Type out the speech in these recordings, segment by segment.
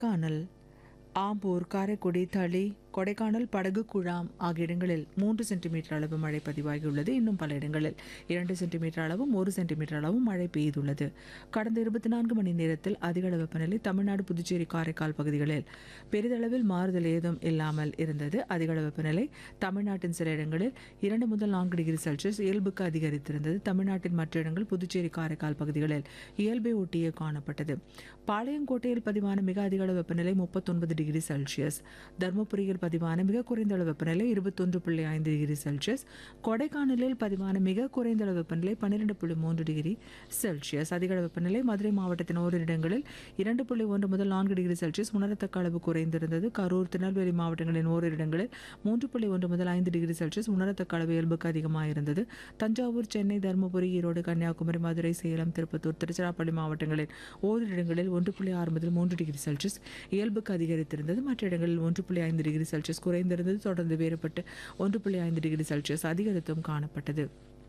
கானல் ஆம்பூர் காரைக்குடி தளி கொடைக்கானல் படகு குழாம் ஆகிய இடங்களில் மூன்று சென்டிமீட்டர் அளவு மழை பதிவாகியுள்ளது இன்னும் பல இடங்களில் இரண்டு சென்டிமீட்டர் அளவும் ஒரு சென்டிமீட்டர் அளவும் மழை பெய்துள்ளது கடந்த இருபத்தி நான்கு மணி நேரத்தில் அதிக அளவு வெப்பநிலை தமிழ்நாடு புதுச்சேரி காரைக்கால் பகுதிகளில் பெரிதளவில் மாறுதல் ஏதும் இல்லாமல் இருந்தது அதிக அளவு வெப்பநிலை தமிழ்நாட்டின் சில இடங்களில் இரண்டு முதல் நான்கு டிகிரி செல்சியஸ் இயல்புக்கு அதிகரித்திருந்தது தமிழ்நாட்டின் மற்ற இடங்கள் புதுச்சேரி காரைக்கால் பகுதிகளில் இயல்பை ஒட்டியே காணப்பட்டது பாளையங்கோட்டையில் பதிவான மிக அதிக அளவு வெப்பநிலை முப்பத்தொன்பது டிகிரி செல்சியஸ் தருமபுரியில் பதிவான மிக குறைந்த அளவு வெப்பநிலை இருபத்தொன்று புள்ளி ஐந்து டிகிரி செல்சியஸ் கொடைக்கானலில் பதிவான மிக குறைந்த அளவு வெப்பநிலை பன்னிரெண்டு புள்ளி மூன்று டிகிரி செல்சியஸ் அதிக அளவு வெப்பநிலை மதுரை மாவட்டத்தின் ஓரிரு இடங்களில் இரண்டு புள்ளி ஒன்று முதல் நான்கு டிகிரி செல்சியஸ் உணரத்தக்க அளவு குறைந்திருந்தது கரூர் திருநெல்வேலி மாவட்டங்களின் ஓரிரு இடங்களில் மூன்று புள்ளி ஒன்று முதல் ஐந்து டிகிரி செல்சியஸ் உணரத்தக்க அளவு இயல்புக்கு அதிகமாக இருந்தது தஞ்சாவூர் சென்னை தருமபுரி ஈரோடு கன்னியாகுமரி மதுரை சேலம் திருப்பத்தூர் திருச்சிராப்பள்ளி மாவட்டங்களில் ஓரிரு இடங்களில் ஒன்று புள்ளி ஆறு முதல் மூன்று டிகிரி செல்சியஸ் இயல்புக்கு அதிகரித்திருந்தது மற்ற இடங்களில் ஒன்று புள்ளி ஐந்து டிகிரி செல்சியஸ் குறைந்திருந்தது தொடர்ந்து வேறுபட்டு ஒன்று புள்ளி ஐந்து டிகிரி செல்சியஸ் அதிகரித்தும் காணப்பட்டது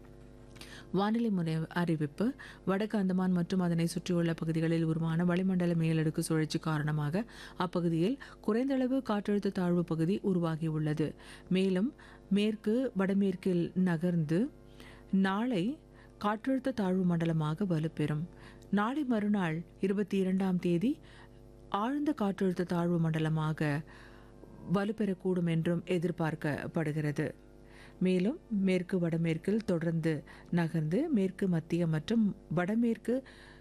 வானிலை முறை அறிவிப்பு வடக்கு அந்தமான் மற்றும் அதனை சுற்றியுள்ள பகுதிகளில் உருவான வளிமண்டல மேலடுக்கு சுழற்சி காரணமாக அப்பகுதியில் குறைந்தளவு காற்றழுத்த தாழ்வு பகுதி உருவாகியுள்ளது மேலும் மேற்கு வடமேற்கில் நகர்ந்து நாளை காற்றழுத்த தாழ்வு மண்டலமாக வலுப்பெறும் நாளை மறுநாள் இருபத்தி இரண்டாம் தேதி ஆழ்ந்த காற்றழுத்த தாழ்வு மண்டலமாக வலுப்பெறக்கூடும் என்றும் எதிர்பார்க்கப்படுகிறது மேலும் மேற்கு வடமேற்கில் தொடர்ந்து நகர்ந்து மேற்கு மத்திய மற்றும் வடமேற்கு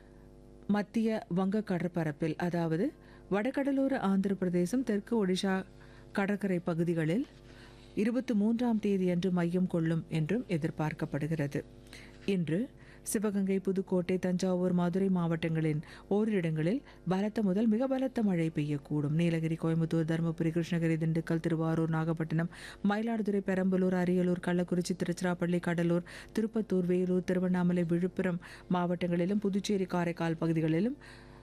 மத்திய வங்க கடற்பரப்பில் அதாவது வடகடலோர ஆந்திர பிரதேசம் தெற்கு ஒடிஷா கடற்கரை பகுதிகளில் இருபத்தி மூன்றாம் தேதியன்று மையம் கொள்ளும் என்றும் எதிர்பார்க்கப்படுகிறது இன்று சிவகங்கை புதுக்கோட்டை தஞ்சாவூர் மதுரை மாவட்டங்களின் ஓரிரு இடங்களில் பலத்த முதல் மிக பலத்த மழை பெய்யக்கூடும் நீலகிரி கோயம்புத்தூர் தருமபுரி கிருஷ்ணகிரி திண்டுக்கல் திருவாரூர் நாகப்பட்டினம் மயிலாடுதுறை பெரம்பலூர் அரியலூர் கள்ளக்குறிச்சி திருச்சிராப்பள்ளி கடலூர் திருப்பத்தூர் வேலூர் திருவண்ணாமலை விழுப்புரம் மாவட்டங்களிலும் புதுச்சேரி காரைக்கால் பகுதிகளிலும்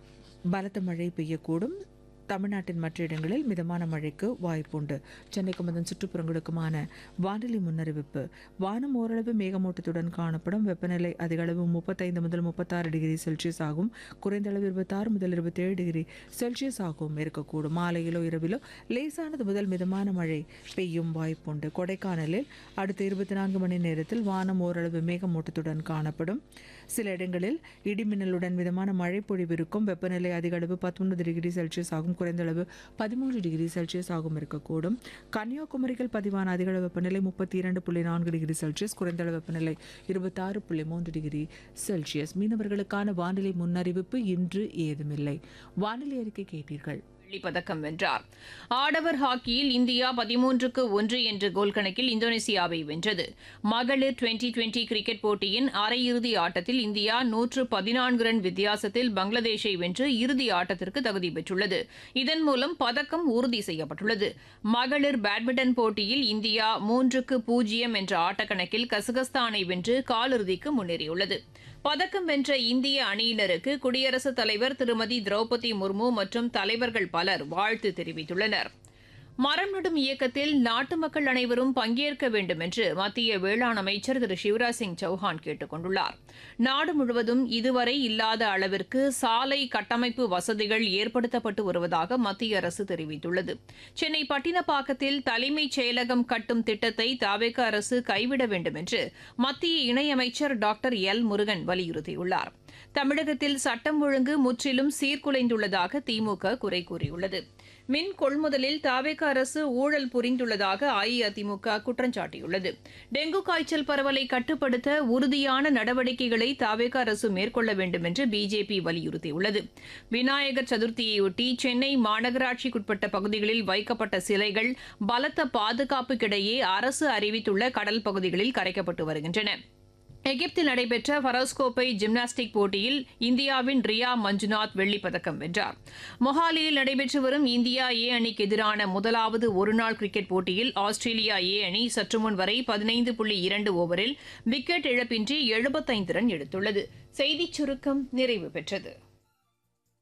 பலத்த மழை பெய்யக்கூடும் தமிழ்நாட்டின் மற்ற இடங்களில் மிதமான மழைக்கு வாய்ப்புண்டு சென்னைக்கும் அதன் சுற்றுப்புறங்களுக்குமான வானிலை முன்னறிவிப்பு வானம் ஓரளவு மேகமூட்டத்துடன் காணப்படும் வெப்பநிலை அதிக அளவு முப்பத்தைந்து முதல் முப்பத்தாறு டிகிரி செல்சியஸ் ஆகும் குறைந்த அளவு இருபத்தாறு முதல் இருபத்தேழு டிகிரி செல்சியஸ் ஆகவும் இருக்கக்கூடும் மாலையிலோ இரவிலோ லேசானது முதல் மிதமான மழை பெய்யும் வாய்ப்புண்டு கொடைக்கானலில் அடுத்த இருபத்தி நான்கு மணி நேரத்தில் வானம் ஓரளவு மேகமூட்டத்துடன் காணப்படும் சில இடங்களில் இடிமின்னலுடன் மிதமான மழை பொழிவு இருக்கும் வெப்பநிலை அதிக அளவு பத்தொன்பது டிகிரி செல்சியஸ் ஆகும் குறைந்த அளவு பதிமூன்று டிகிரி செல்சியஸ் ஆகும் இருக்கக்கூடும் கன்னியாகுமரியில் பதிவான அதிக அளவு வெப்பநிலை முப்பத்தி இரண்டு புள்ளி நான்கு டிகிரி செல்சியஸ் குறைந்த அளவு வெப்பநிலை இருபத்தாறு புள்ளி மூன்று டிகிரி செல்சியஸ் மீனவர்களுக்கான வானிலை முன்னறிவிப்பு இன்று ஏதுமில்லை வானிலை அறிக்கை கேட்டீர்கள் வெள்ளிப் பதக்கம் வென்றார் ஆடவர் ஹாக்கியில் இந்தியா பதிமூன்றுக்கு ஒன்று என்ற கோல் கணக்கில் இந்தோனேசியாவை வென்றது மகளிர் டுவெண்டி டுவெண்டி கிரிக்கெட் போட்டியின் அரையிறுதி ஆட்டத்தில் இந்தியா நூற்று பதினான்கு ரன் வித்தியாசத்தில் பங்களாதேஷை வென்று இறுதி ஆட்டத்திற்கு தகுதி பெற்றுள்ளது இதன் மூலம் பதக்கம் உறுதி செய்யப்பட்டுள்ளது மகளிர் பேட்மிண்டன் போட்டியில் இந்தியா மூன்றுக்கு பூஜ்ஜியம் என்ற ஆட்டக்கணக்கில் கசகஸ்தானை வென்று காலிறுதிக்கு முன்னேறியுள்ளது பதக்கம் வென்ற இந்திய அணியினருக்கு குடியரசுத் தலைவர் திருமதி திரௌபதி முர்மு மற்றும் தலைவர்கள் பலர் வாழ்த்து தெரிவித்துள்ளனர் மரம் நடும் இயக்கத்தில் நாட்டு மக்கள் அனைவரும் பங்கேற்க வேண்டும் என்று மத்திய வேளாண் அமைச்சர் திரு சிவராஜ் சிங் சௌஹான் கேட்டுக் கொண்டுள்ளார் நாடு முழுவதும் இதுவரை இல்லாத அளவிற்கு சாலை கட்டமைப்பு வசதிகள் ஏற்படுத்தப்பட்டு வருவதாக மத்திய அரசு தெரிவித்துள்ளது சென்னை பட்டினப்பாக்கத்தில் தலைமைச் செயலகம் கட்டும் திட்டத்தை தாவேக அரசு கைவிட வேண்டும் என்று மத்திய இணையமைச்சர் டாக்டர் எல் முருகன் வலியுறுத்தியுள்ளார் தமிழகத்தில் சட்டம் ஒழுங்கு முற்றிலும் சீர்குலைந்துள்ளதாக திமுக குறை கூறியுள்ளது மின் கொள்முதலில் தாவேக அரசு ஊழல் புரிந்துள்ளதாக அஇஅதிமுக குற்றம் சாட்டியுள்ளது டெங்கு காய்ச்சல் பரவலை கட்டுப்படுத்த உறுதியான நடவடிக்கைகளை தாவேக அரசு மேற்கொள்ள வேண்டும் என்று பிஜேபி வலியுறுத்தியுள்ளது விநாயகர் சதுர்த்தியையொட்டி சென்னை மாநகராட்சிக்குட்பட்ட பகுதிகளில் வைக்கப்பட்ட சிலைகள் பலத்த பாதுகாப்புக்கிடையே அரசு அறிவித்துள்ள கடல் பகுதிகளில் கரைக்கப்பட்டு வருகின்றன எகிப்தில் நடைபெற்ற ஃபரோஸ்கோப்பை ஜிம்னாஸ்டிக் போட்டியில் இந்தியாவின் ரியா மஞ்சுநாத் வெள்ளிப் பதக்கம் வென்றார் மொஹாலியில் நடைபெற்று வரும் இந்தியா ஏ அணிக்கு எதிரான முதலாவது ஒருநாள் கிரிக்கெட் போட்டியில் ஆஸ்திரேலியா ஏ அணி சற்றுமுன் வரை பதினைந்து புள்ளி இரண்டு ஓவரில் விக்கெட் இழப்பின்றி எழுபத்தைந்து ரன் எடுத்துள்ளது செய்திச் சுருக்கம் நிறைவு பெற்றது